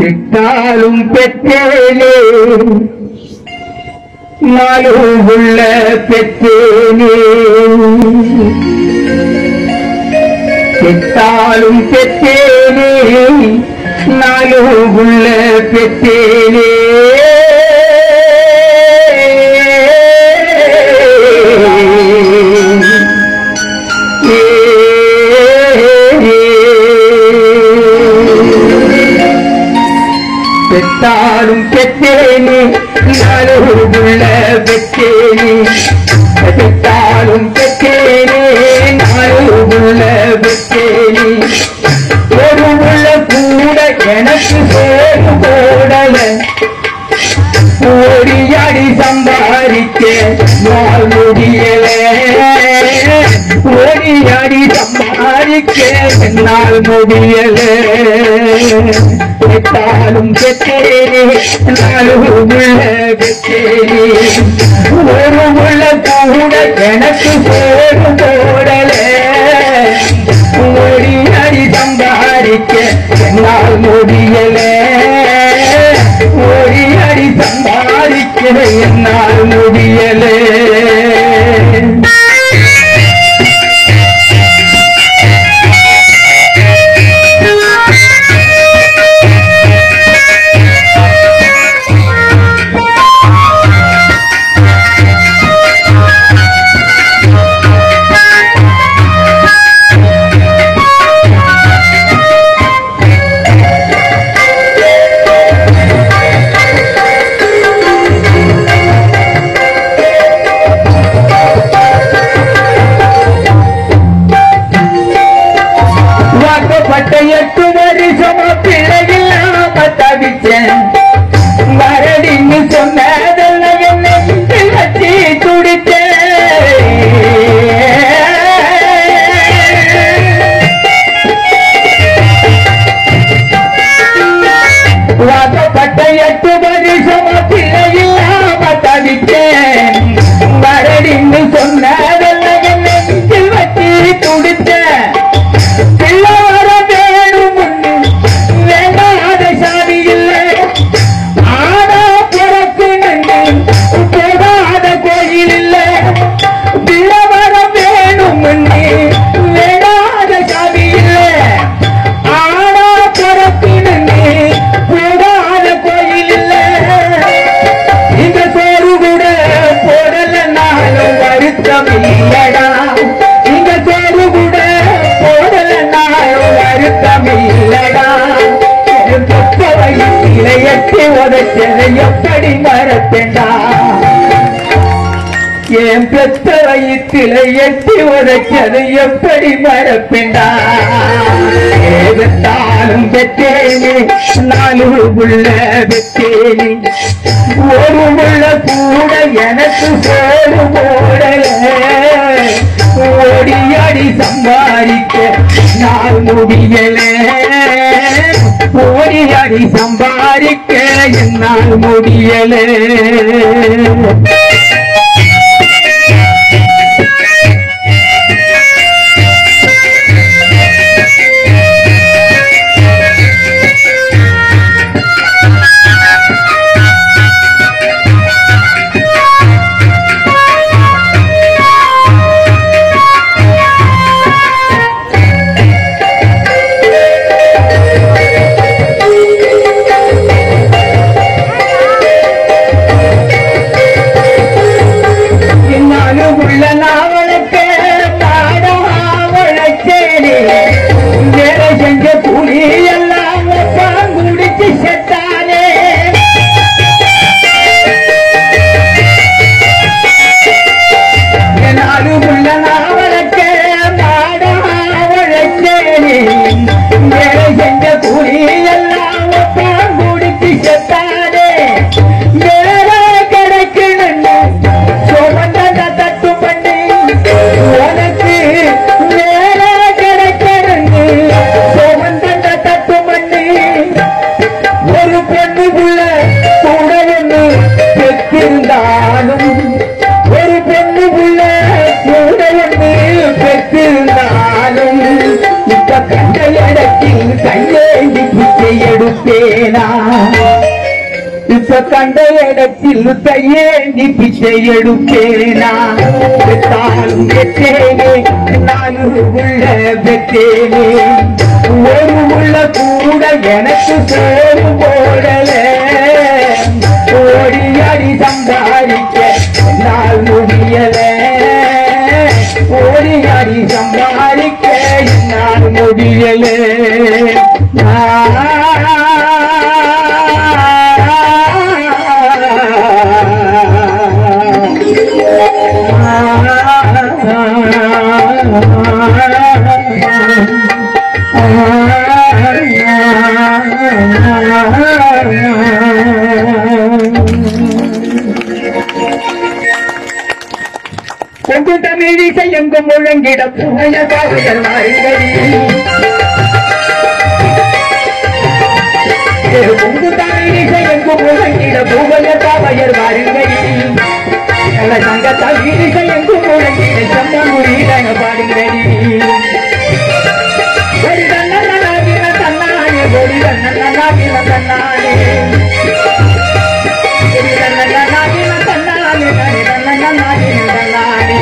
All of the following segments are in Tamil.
பெற்றாலும் பெற்றேனே நாலு உள்ள பெற்றேனே பெற்றாலும் பெற்றேனே நாலு உள்ள பெற்றேனே பெற்றாலும் பெற்றேனே நாளுள்ள பெற்றேனே பெற்றாலும் பெற்றேனே நாளுள்ள பெற்றேனே ஒரு உள்ள கூட எனக்கு சேரு போடல ஓடியாடி சம்பாதிக்க நாள் முடியல ஓடியாடி சம்பாதிக்க என்னால் முடியல பெற்றாலும் பெற்றேனே நாலு உள்ள பெற்றேனே ஒரு உள்ள கூட எனக்கு சேரு போடல ஓடியாடி சம்பாதிக்க என்னால் முடியல ஓடி அடி சம்பாதிக்க என்னால் முடியலே வாக்கப்பட்ட எட்டு வருஷமா பிள்ளையில்லாம தவிச்சேன் மரடின்னு சொன்னதெல்லாம் என்னை வச்சு துடித்தேன் வாக்கப்பட்ட எட்டு வருஷமா பிள்ளையில்லாம தவிச்சேன் மரடின்னு சொன்னதெல்லாம் என்னை வச்சு துடித்தேன் பிள்ளை வர வேணும் ஒண்ணு, வேண்டாத சாதி இல்லை. ஆனா பிறக்கு நண்டு, போகாத கோயில் இல்லை. பிள்ளை வர வேணும் ஒண்ணு, வேண்டாத சாதி இல்லை. ஆனா பிறக்கு நண்டு, போகாத கோயில் இல்லை. இந்த சோறு கூட போடலனாலும் வருத்தம் இல்லடா இந்த சோறு கூட போடலனாலும் வருத்தம் இல்லடா என் தொப்ப வயிற்றிலே எட்டி உதச்சதை எப்படி மறப்பேண்டா என் பெத்த வயிற்றில எட்டி உதைச்சது எப்படி மறப்பேண்டா ஏவத்தாலும் பெற்றேனே நாலு உள்ள பெற்றேனே ஒரு உள்ள கூட எனக்கு சோறு போடல ஓடியாடி சம்பாதிக்க நாள் முடியல ஓடியாடி சம்பாதிக்க என்னால் முடியல என்னாலும் உள்ள நாவலுக்கு பாடாவளச்சேரி வேலை செஞ்ச கூலி எல்லாம் ஒப்பான் குடிச்சு செத்தானே என்னாலும் உள்ள நாவலுக்கு பாடாவளச்சேரி வேலை செஞ்ச கூலி எல்லாம் ஒப்பான் குடிச்சு செத்தானே வேலை கிடைக்கணும்னு சுமந்தத தட்டு பண்ணி உனக்கு வேலை கிடைக்கணும்னு சுமந்தத எடுப்பேனா இப்ப கண்ட இடத்தில் கையேந்தி பிச்சை எடுப்பேனா பெற்றாலும் பெற்றேனே நாலு உள்ள பெற்றேனே ஒரு உள்ள கூட எனக்கு சோறு போடல ஓடி அடி சம்பாதிக்க என்னால் முடியல ஓடி அடி சம்பாதிக்க என்னால் முடியல கொங்கு தமிழிசை எங்கும் முழங்கிட புகைய பாவையர் மாறுகடி கொங்கு தமிழிசை எங்கும் முழங்கிட புகைய பாவையர் மாறுகடி நல்ல சங்க தமிழிசை எங்கும் முழங்கிட சம்மமுடியிட பாடுங்கடி ஒரு தன்னலாகின தன்னானே ஒரு தன்னலாகின தன்னானே ஒரு தன்னலாகின தன்னானே ஒரு தன்னலாகின தன்னானே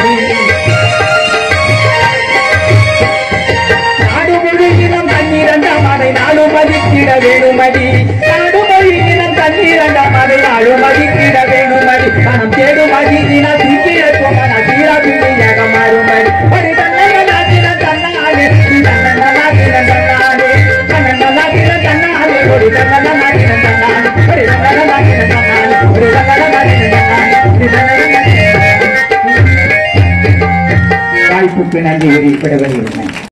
நாடு மொழியினம் தண்ணீரண்டாம் அதை நாடு மதிக்கிட வேணுமதி நாடு மொழியினம் தண்ணீரண்டாம் அதை நாடு மதிக்கிட வேணுமதி மனம் தேடும் மதினா சிக்கிட போமன தீரா பிள்ளையாக மாறுமதி ஒரு தன்னக நாட்டின தன்னாலே தன்னக நாட்டின தன்னாலே தன்னக நாட்டின தன்னாலே ஒரு தன்னக நாட்டின தன்னாலே ஒரு தன்னக நாட்டின தன்னாலே ஒரு தன்னக நாட்டின தன்னாலே ஒரு தன்னக நாட்டின வாய்ப்புக்கு நன்றி வெளியிடப்படுகிறேன்